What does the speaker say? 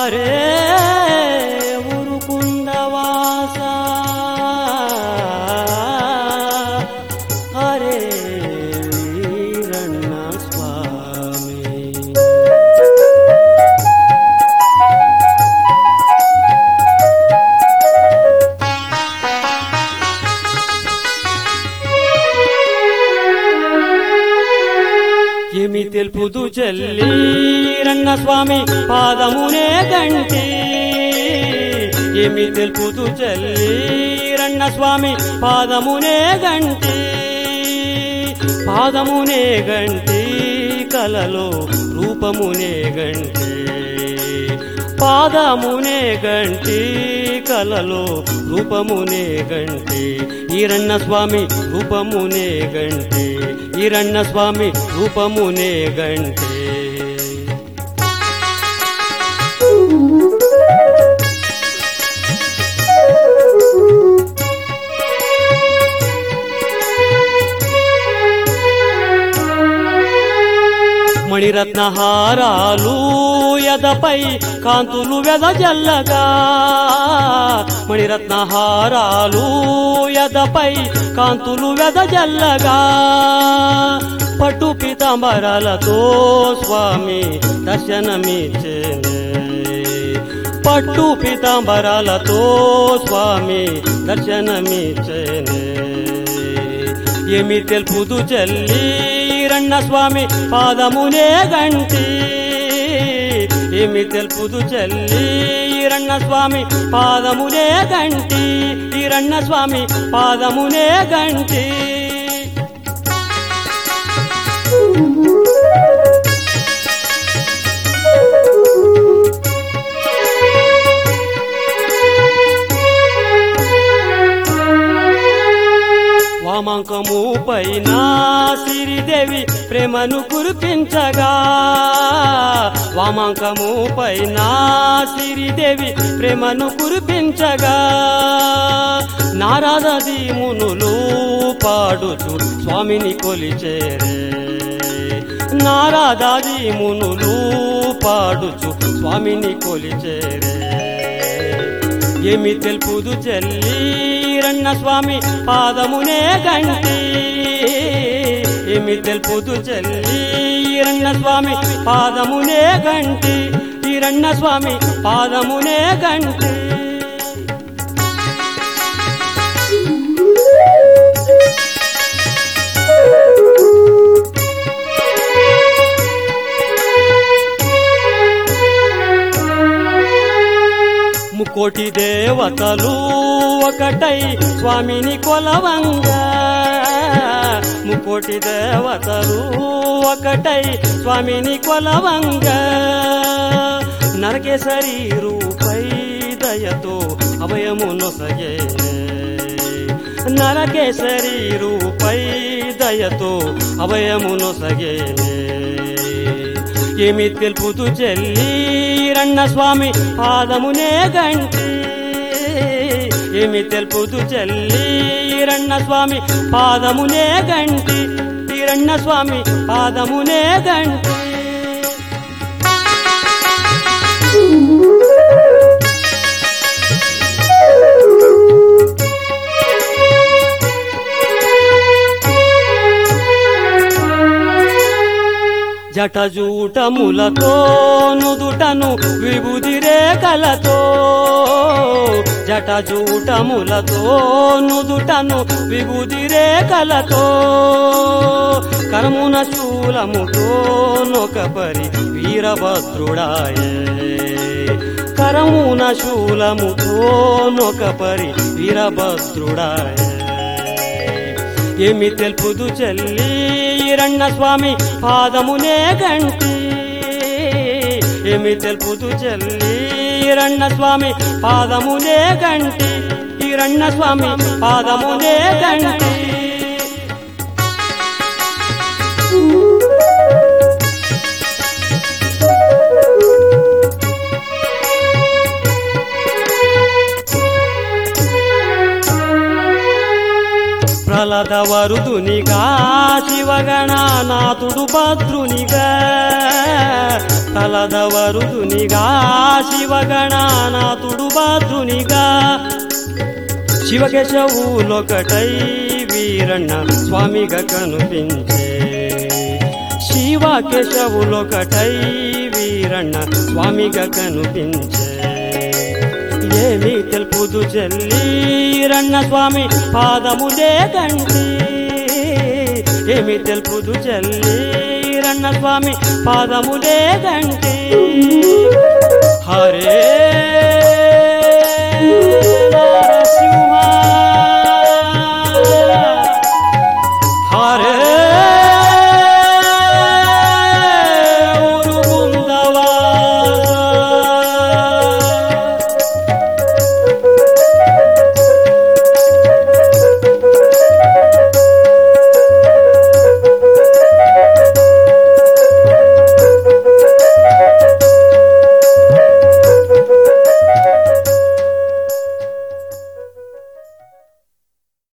అరే ఉరుకుందవాస అరే వీరಣ್ణ స్వామి ఏమి తెలుపుదు చెల్లి రన్న స్వామి పాదమునే గంటి ఏమి తెలుపుదు చెల్లి రన్న స్వామి పాదమునే గంటి పాదమునే గంటి కలలో రూపమునే గంటి పాదమునే గంటి కలలో రూపమునే గంటి ఈరన్న స్వామి రూపమునే గంటి ఈరన్న స్వామి రూపమునే గంటి మణిరత్నహారాలు ఎదపై కాంతులు వెదజల్లగా మణిరత్నహారాలు ఎదపై కాంతులు వెదజల్లగా పట్టు పీతాంబరాలతో స్వామి దర్శనమిచ్చేనే పట్టు పీతాంబరాలతో స్వామి దర్శనమిచ్చేనే ఏమి తెలుపుదు చెల్లి రన్న స్వామి పాదమునే గంటి ఏమి తెలుపుదు చెల్లి రన్న స్వామి పాదమునే గంటి ఈరన్న స్వామి పాదమునే గంటి వామాంకము పైన సిరిదేవి ప్రేమను కురిపించగా వామాంకము పైన సిరిదేవి ప్రేమను కురిపించగా నారాదది మునులు పాడుచు స్వామిని కొలిచేరే నారాదాది మునులు పాడుచు స్వామిని కొలిచేరే ఏమి తెలుపుదు చెల్లి రన్న స్వామి పాదమునే గంటి ఏమి తెలుపుదు చెల్లి రన్న స్వామి పాదమునే గంటి ఈరన్న స్వామి పాదమునే గంటి ముకోటి దేవతలు ఒకటై స్వామిని కొలవంగా ముకోటి దేవతలు ఒకటై స్వామిని కొలవంగా నరకేసరి రూపై దయతో అభయము నొసగే నరకేసరి రూపై దయతో అభయము నొసగేనే ఏమి తెలుపుతూ చెల్లి రన్న స్వామి పాదమునే గంటి ఏమి తెలుపుతూ చెల్లి రన్న స్వామి పాదమునే గంటి రన్న స్వామి పాదమునే గంటి జటజూటములతో నుదుటను విభూది రేఖలతో జటజూటములతో నుదుటను విభూది రేఖలతో కరమున శూలముతో నొకపరి వీరభద్రుడాయే కరమున శూలముతో నొకపరి వీరభద్రుడాయే ఏమి తెలుపుదు చెల్లి రన్న స్వామి పాదమునే గంటి ఏమి తెలుపుదు చెల్లి రన్న స్వామి పాదమునే గంటి ఈ రన్న స్వామి పాదమునే గంటి తలదవరుదునిగా శివగణనాథుడు భద్రునిగా తలదవరుదునిగా శివగణనాథుడు భద్రునిగా శివకేశవులొకటై వీరన్న స్వామిగా కనిపించే శివకేశవులొకటై వీరన్న స్వామిగా కనిపించే ఏమి తెలుపుదు చెల్లీరన్న స్వామి పాదములే గంటి ఏమి తెలుపుదు చెల్లీరన్న స్వామి పాదములే గంటి హరే